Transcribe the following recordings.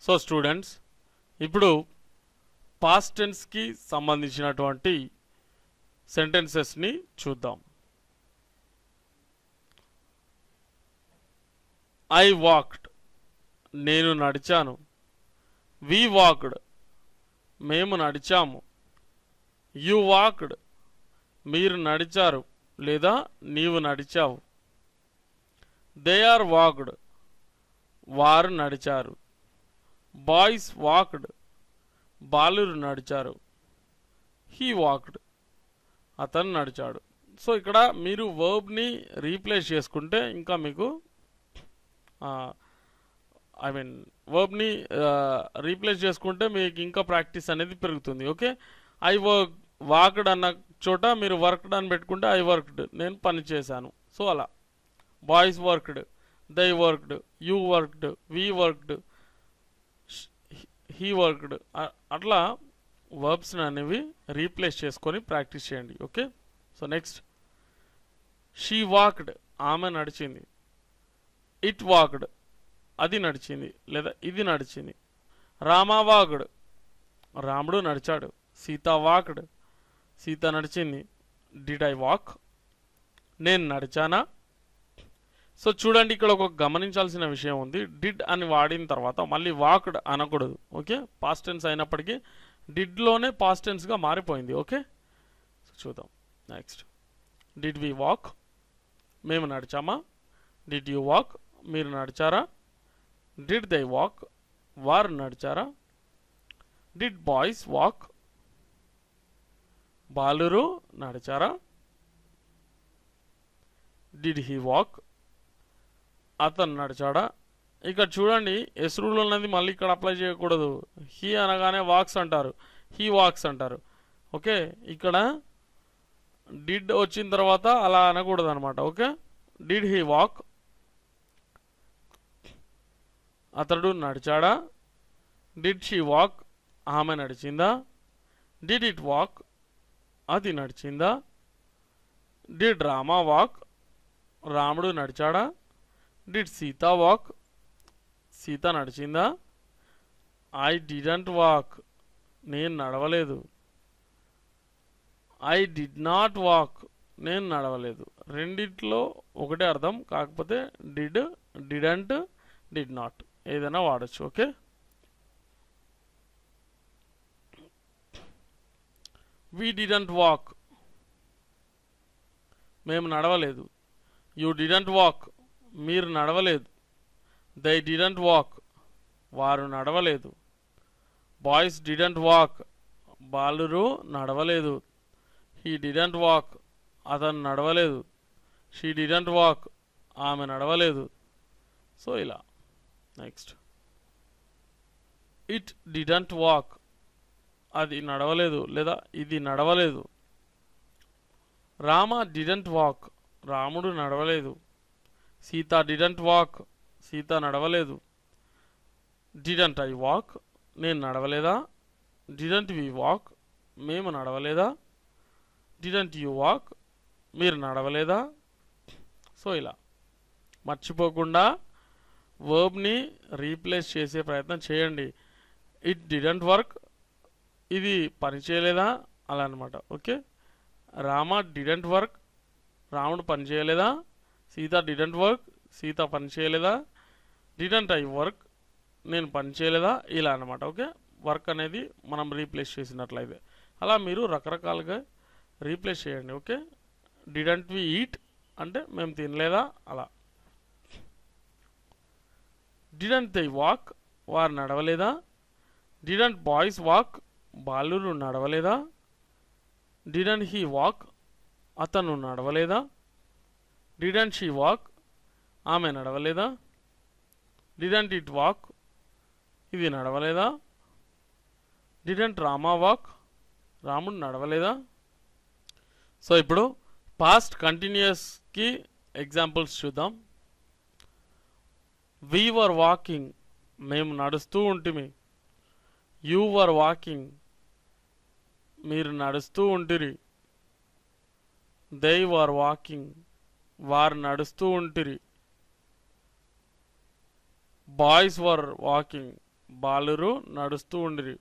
so students ఇప్పుడు past టెన్స్కి సంబంధించినటువంటి సెంటెన్సెస్ని చూద్దాం ఐ వాక్డ్ నేను నడిచాను వి వాక్డ్ మేము నడిచాము యు వాక్డ్ మీరు నడిచారు లేదా నీవు నడిచావు దే ఆర్ వాక్డ్ వారు నడిచారు బాయ్స్ వాక్డ్ బాలురు నడిచారు హీ వాక్డ్ అతను నడిచాడు సో ఇక్కడ మీరు వర్బ్ని రీప్లేస్ చేసుకుంటే ఇంకా మీకు ఐ మీన్ వర్బ్ని రీప్లేస్ చేసుకుంటే మీకు ఇంకా ప్రాక్టీస్ అనేది పెరుగుతుంది ఓకే ఐ వర్క్ వాక్డ్ అన్న చోట మీరు వర్క్డ్ అని పెట్టుకుంటే ఐ వర్క్డ్ నేను పని చేశాను సో అలా boys worked they worked you worked we worked he worked అట్లా వర్బ్స్ అనేవి రీప్లేస్ చేసుకొని ప్రాక్టీస్ చేయండి okay so next she walked ఆమె నడిచింది ఇట్ వాక్డ్ అది నడిచింది లేదా ఇది నడిచింది రామా వాక్డ్ రాముడు నడిచాడు సీత వాక్డ్ సీత నడిచింది డిడ్ ఐ వాక్ నేను నడిచానా సో చూడండి ఇక్కడ ఒక గమనించాల్సిన విషయం ఉంది డిడ్ అని వాడిన తర్వాత మళ్ళీ వాక్డ్ అనకూడదు ఓకే పాస్ట్ టెన్స్ అయినప్పటికీ డిడ్లోనే పాస్ట్ టెన్స్గా మారిపోయింది ఓకే సో చూద్దాం నెక్స్ట్ డిడ్ వి వాక్ మేము నడిచామా డిడ్ యూ వాక్ మీరు నడిచారా డిడ్ దే వాక్ వారు నడిచారా డిడ్ బాయ్స్ వాక్ బాలురు నడిచారా డిడ్ హీ వాక్ అతను నడిచాడా ఇక్కడ చూడండి ఎసురులు ఉన్నది మళ్ళీ ఇక్కడ అప్లై చేయకూడదు హీ అనగానే వాక్స్ అంటారు హీ వాక్స్ అంటారు ఓకే ఇక్కడ డిడ్ వచ్చిన తర్వాత అలా అనకూడదు అనమాట ఓకే డిడ్ హీ వాక్ అతడు నడిచాడా డిడ్ షీ వాక్ ఆమె నడిచిందా డిడ్ ఇట్ వాక్ అది నడిచిందా డిడ్ రామా వాక్ రాముడు నడిచాడా డిడ్ సీత వాక్ సీత నడిచిందా ఐ డిడంట్ వాక్ నేను నడవలేదు ఐ డిడ్ నాట్ వాక్ నేను నడవలేదు రెండిట్లో ఒకటే అర్థం కాకపోతే డిడ్ డిడంట్ డిడ్ నాట్ ఏదైనా వాడచ్చు ఓకే వి డిడంట్ వాక్ మేము నడవలేదు యూ డిడంట్ వాక్ మీరు నడవలేదు దై డిడంట్ వాక్ వారు నడవలేదు బాయ్స్ డిడంట్ వాక్ బాలురు నడవలేదు హీ డిడంట్ వాక్ అతను నడవలేదు షీ డిడంట్ వాక్ ఆమె నడవలేదు సో ఇలా నెక్స్ట్ ఇట్ డిడంట్ వాక్ అది నడవలేదు లేదా ఇది నడవలేదు రామ డిడంట్ వాక్ రాముడు నడవలేదు సీత డిడంట్ వాక్ సీత నడవలేదు డిడంట్ ఐ వాక్ నేను నడవలేదా డిడంట్ వి వాక్ మేము నడవలేదా డిడంట్ యూ వాక్ మీరు నడవలేదా సో ఇలా మర్చిపోకుండా వర్బ్ని రీప్లేస్ చేసే ప్రయత్నం చేయండి ఇట్ డిడంట్ వర్క్ ఇది పని చేయలేదా అలా అనమాట ఓకే రామ డిడెంట్ వర్క్ రాముడు పని చేయలేదా సీత డిడెంట్ వర్క్ సీత పని చేయలేదా డిడెంట్ ఐ వర్క్ నేను పని చేయలేదా ఇలా అనమాట ఓకే వర్క్ అనేది మనం రీప్లేస్ చేసినట్లయితే అలా మీరు రకరకాలుగా రీప్లేస్ చేయండి ఓకే డిడెంట్ వి ఈట్ అంటే మేము తినలేదా అలా డిడెంట్ దే వాక్ వారు నడవలేదా డిడెంట్ బాయ్స్ వాక్ బాలురు నడవలేదా డిడెంట్ హీ వాక్ అతను నడవలేదా డిడెంట్ షీ వాక్ ఆమె నడవలేదా డిడెంట్ ఇట్ వాక్ ఇది నడవలేదా డిడెంట్ రామా వాక్ రాముడు నడవలేదా సో ఇప్పుడు పాస్ట్ కంటిన్యూస్కి ఎగ్జాంపుల్స్ చూద్దాం వీ వర్ వాకింగ్ మేము నడుస్తూ ఉంటిమి యూ వర్ వాకింగ్ మీరు నడుస్తూ ఉంటిరి దే వర్ వాకింగ్ వారు నడుస్తూ ఉంటిరి బాయ్స్ వర్ వాకింగ్ బాలురు నడుస్తూ ఉండిరి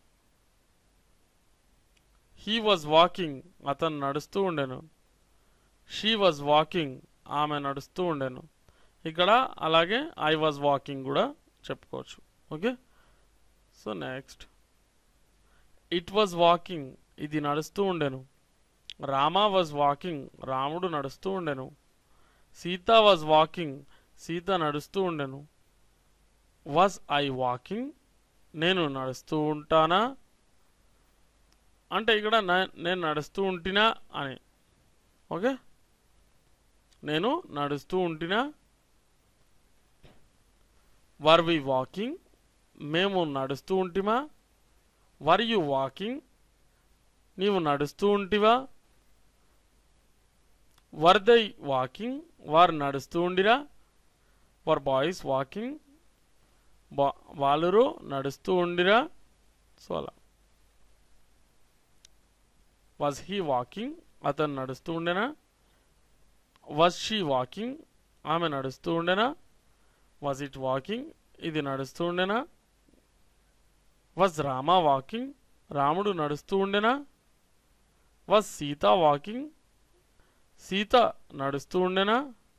హీ వాజ్ వాకింగ్ అతను నడుస్తూ ఉండెను షీ వాజ్ వాకింగ్ ఆమె నడుస్తూ ఉండెను ఇక్కడ అలాగే ఐ వాజ్ వాకింగ్ కూడా చెప్పుకోవచ్చు okay so next it was walking ఇది నడుస్తూ ఉండెను రామా వాజ్ వాకింగ్ రాముడు నడుస్తూ ఉండెను సీత వాజ్ వాకింగ్ సీత నడుస్తూ ఉండెను వాజ్ ఐ వాకింగ్ నేను నడుస్తూ ఉంటానా అంటే ఇక్కడ న- నేను నడుస్తూ ఉంటినా అని ఓకే నేను నడుస్తూ ఉంటినా వర్ వి వాకింగ్ మేము నడుస్తూ ఉంటిమా వర్ యు వాకింగ్ నీవు నడుస్తూ ఉంటివా వర్ దై వాకింగ్ వారు నడుస్తూ ఉండిరా వర్ బాయ్స్ వాకింగ్ బా వాళ్ళు నడుస్తూ ఉండిరా సో అలా వాజ్ హీ వాకింగ్ అతను నడుస్తూ ఉండేనా వాజ్ షీ వాకింగ్ ఆమె నడుస్తూ ఉండేనా వాజ్ ఇట్ వాకింగ్ ఇది నడుస్తూ ఉండేనా వాజ్ రామా వాకింగ్ రాముడు నడుస్తూ ఉండేనా వాజ్ సీత వాకింగ్ సీత నడుస్తూ ఉండేనా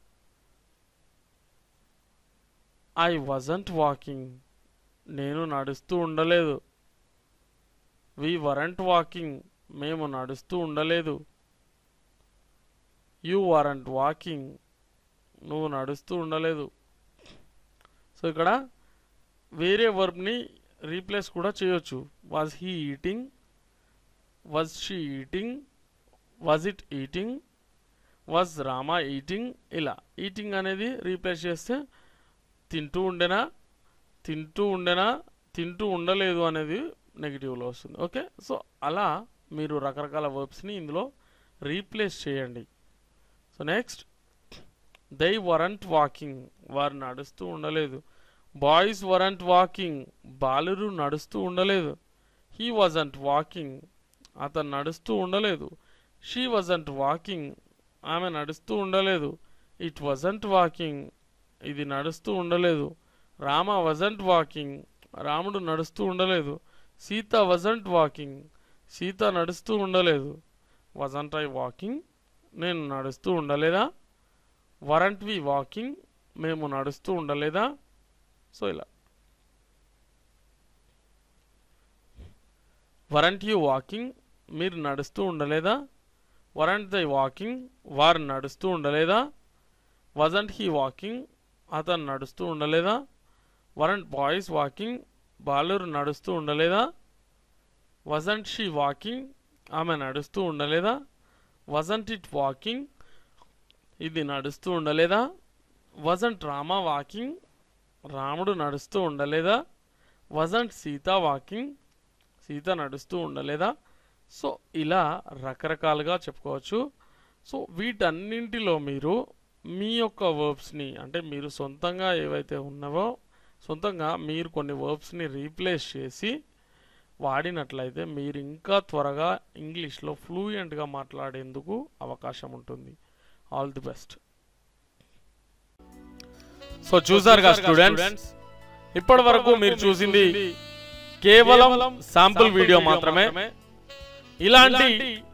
ఐ వజంట్ వాకింగ్ నేను నడుస్తూ ఉండలేదు వి వరంట్ వాకింగ్ మేము నడుస్తూ ఉండలేదు యు వరంట్ వాకింగ్ నువ్వు నడుస్తూ ఉండలేదు సో ఇక్కడ వేరే వర్బ్ని రీప్లేస్ కూడా చేయొచ్చు was he eating was she eating was it eating was Rama eating ఇలా ఈటింగ్ అనేది రీప్లేస్ చేస్తే తింటూ ఉండేనా తింటూ ఉండేనా తింటూ ఉండలేదు అనేది నెగిటివ్లో వస్తుంది ఓకే సో అలా మీరు రకరకాల వర్బ్స్ని ఇందులో రీప్లేస్ చేయండి so next they weren't walking వారు నడుస్తూ ఉండలేదు బాయ్స్ వరంట్ వాకింగ్ బాలురు నడుస్తూ ఉండలేదు హీ వాజంట్ వాకింగ్ అతను నడుస్తూ ఉండలేదు షీ వాజంట్ వాకింగ్ ఆమె నడుస్తూ ఉండలేదు ఇట్ వజంట్ వాకింగ్ ఇది నడుస్తూ ఉండలేదు రామ వజంట్ వాకింగ్ రాముడు నడుస్తూ ఉండలేదు సీత వజంట్ వాకింగ్ సీత నడుస్తూ ఉండలేదు వజంట్ ఐ వాకింగ్ నేను నడుస్తూ ఉండలేదా వరంట్ వి వాకింగ్ మేము నడుస్తూ ఉండలేదా సో ఇలా వరంట్ యూ వాకింగ్ మీరు నడుస్తూ ఉండలేదా వరంట్ దై వాకింగ్ వారు నడుస్తూ ఉండలేదా వజంట్ హీ వాకింగ్ అతను నడుస్తూ ఉండలేదా వరంట్ బాయ్స్ వాకింగ్ బాలురు నడుస్తూ ఉండలేదా వజంట్ షీ వాకింగ్ ఆమె నడుస్తూ ఉండలేదా వజంట్ ఇట్ వాకింగ్ ఇది నడుస్తూ ఉండలేదా వజంట్ రామా వాకింగ్ రాముడు నడుస్తూ ఉండలేదా వజంట్ సీత వాకింగ్ సీత నడుస్తూ ఉండలేదా సో ఇలా రకరకాలుగా చెప్పుకోవచ్చు సో వీటన్నింటిలో మీరు మీ యొక్క వర్బ్స్ని అంటే మీరు సొంతంగా ఏవైతే ఉన్నావో సొంతంగా మీరు కొన్ని వర్బ్స్ని రీప్లేస్ చేసి వాడినట్లయితే మీరు ఇంకా త్వరగా ఇంగ్లీష్లో ఫ్లూయెంట్గా మాట్లాడేందుకు అవకాశం ఉంటుంది ఆల్ ది బెస్ట్ సో చూసారుగా స్టూడెంట్స్ ఇప్పటి వరకు మీరు చూసింది కేవలం శాంపుల్ వీడియో మాత్రమే ఇలాంటి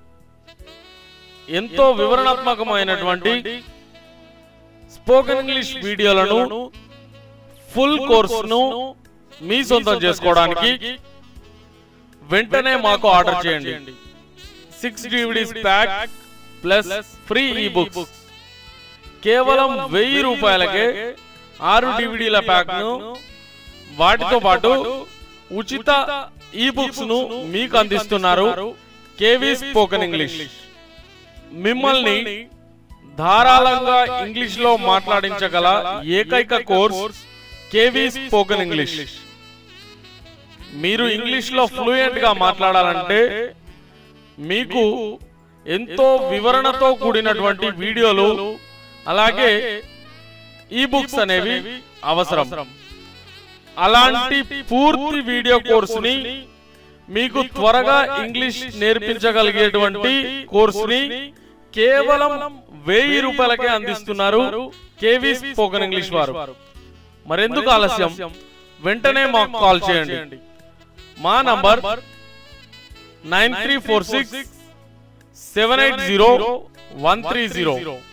ఎంతో వివరణాత్మకమైనటువంటి స్పోకెన్ ఇంగ్లీష్ వీడియోలను ఫుల్ కోర్సును మీ సొంతం చేసుకోవడానికి వెంటనే మాకు ఆర్డర్ చేయండి six DVDs pack plus free ఈ బుక్స్ కేవలం వెయ్యి రూపాయలకే ఆరు డివిడీల ప్యాక్ను వాటితో పాటు ఉచిత ఈ బుక్స్ ను మీకు అందిస్తున్నారు కేవీ స్పోకెన్ ఇంగ్లీష్ మిమ్మల్ని ధారాళంగా ఇంగ్లీష్ లో మాట్లాడించగల ఏకైక కోర్స్ కేవీ స్పోకెన్ ఇంగ్లీష్ మీరు ఇంగ్లీష్ లో ఫ్లూయెంట్ గా మాట్లాడాలంటే మీకు ఎంతో వివరణతో కూడినటువంటి వీడియోలు అలాగే ఈ బుక్స్ అనేవి అవసరం అలాంటి పూర్తి వీడియో కోర్సుని మీకు త్వరగా ఇంగ్లీష్ నేర్పించగలిగేటువంటి కోర్సుని కేవలం వెయ్యి రూపాయలకే అందిస్తున్నారు కేవీ స్పోకెన్ ఇంగ్లీష్ వారు మరెందుకు ఆలస్యం వెంటనే మాకు కాల్ చేయండి మా number nine three four six seven eight zero one three zero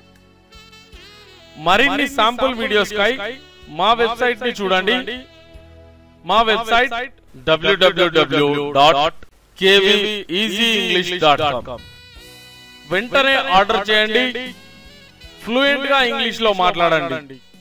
మరిన్ని శాంపుల్ వీడియోస్ కై మా వెబ్సైట్ ని చూడండి మా website W W W dot dot com వెంటనే ఆర్డర్ చేయండి ఫ్లూయెంట్ గా ఇంగ్లీష్ లో మాట్లాడండి